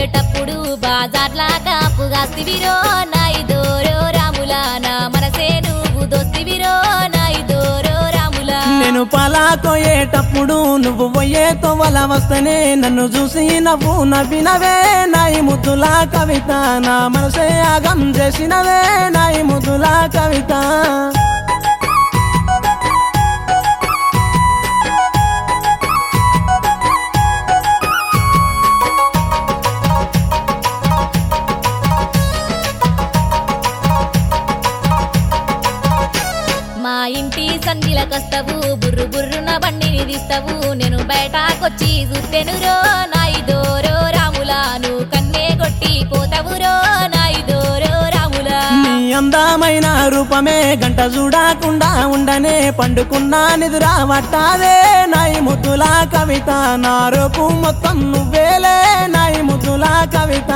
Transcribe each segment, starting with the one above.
పోయేటప్పుడు బాజార్లా కాపుగాస్తివిరో నాయిదోరో రాములా నా మనసే నువ్వు దోస్తివిరో నాయిదోరో రాములా నేను పలాకోయేటప్పుడు నువ్వు పోయే తోవల వస్తేనే నన్ను చూసి నవ్వు నవ్వినవే నాయి ముద్దుల కవిత నా మనసే ఆగం చేసినవే నాయి ముద్దుల కవిత మా ఇంటి సంధిలకొస్తావు బుర్రు బుర్రున బండిని తీస్తావు నేను బయటకొచ్చి చూస్తేనురో నాయిదోరో రాములా నువ్వు కన్నే కొట్టి పోతావురో నాయిదోరో రాములా నీ అందమైన రూపమే గంట చూడకుండా ఉండనే పండుకున్నా నిదురా పట్టాదే నాయి ముద్దుల కవిత నా రూపు మొత్తం నువ్వేలే నాయి ముద్దుల కవిత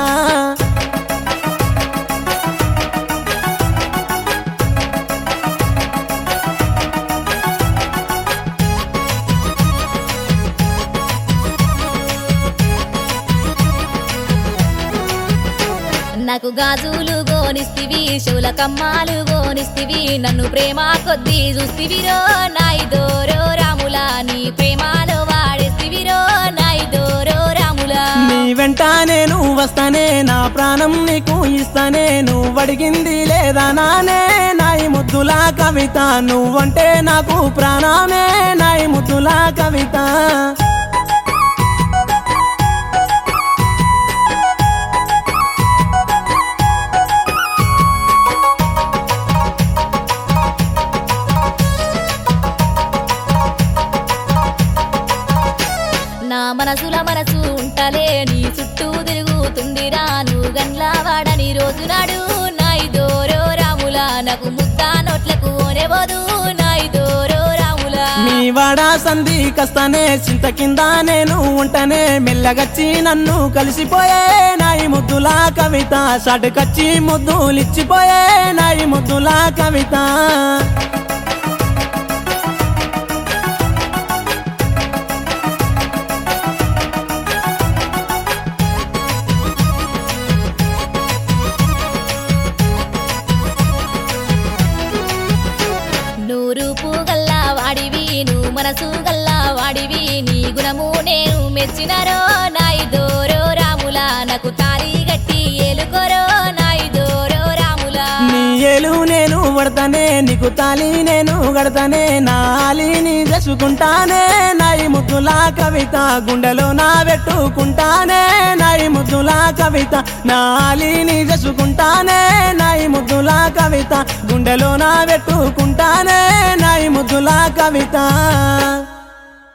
నాకు గాజులు గోనిస్తివి శివుల కమ్మాలు గోనిస్తివి నన్ను ప్రేమ కొద్దీ చూస్తివిరో నాయిదోరో రాములా నీ ప్రేమలో వాడేస్తివిరో నాయిదోరో రాములా నీ వెంట నేను వస్తానే నా ప్రాణం నీకు ఇస్తానే నువ్వు అడిగింది లేదా నానే నాయి ముద్దుల కవిత నువ్వంటే నాకు ప్రాణమే నాయి ముద్దుల కవిత నా మనసుల మనసు ఉంటలే నీ చుట్టూ తిరుగుతుందిరా నువ్వు గండ్లా వాడని రోజు నాడు నాయిదోరో రాములా నాకు ముద్దా నోట్లకు ఓనేబోదు నాయిదోరో రాములా నీ వాడ సంధి కస్తానే చింత కింద నేను ఉంటనే మెల్లగచ్చి నన్ను కలిసిపోయే నాయి ముద్దుల కవిత షటుకచ్చి ముద్దులిచ్చిపోయే నాయి ముద్దుల కవిత నువ్వు రూపు గల్లా వాడివి నువ్వు మనసు గల్లా వాడివి నీ గుణము నేను మెచ్చినరో నాయిదోరో రాములా నాకు తాళి గట్టి ఏలుకోరో నాయిదోరో రాములా నీ ఏలు నేను పడతానే నీకు తాలి నేను గడతానే నాలిని చేసుకుంటానే నాయి ముద్దుల కవిత గుండెలో నా పెట్టుకుంటానే నాయి ముద్దుల కవిత నాలిని చేసుకుంటానే నాయి ముద్దుల కవిత గుండెలో నా పెట్టుకుంటానే నాయి ముద్దుల కవిత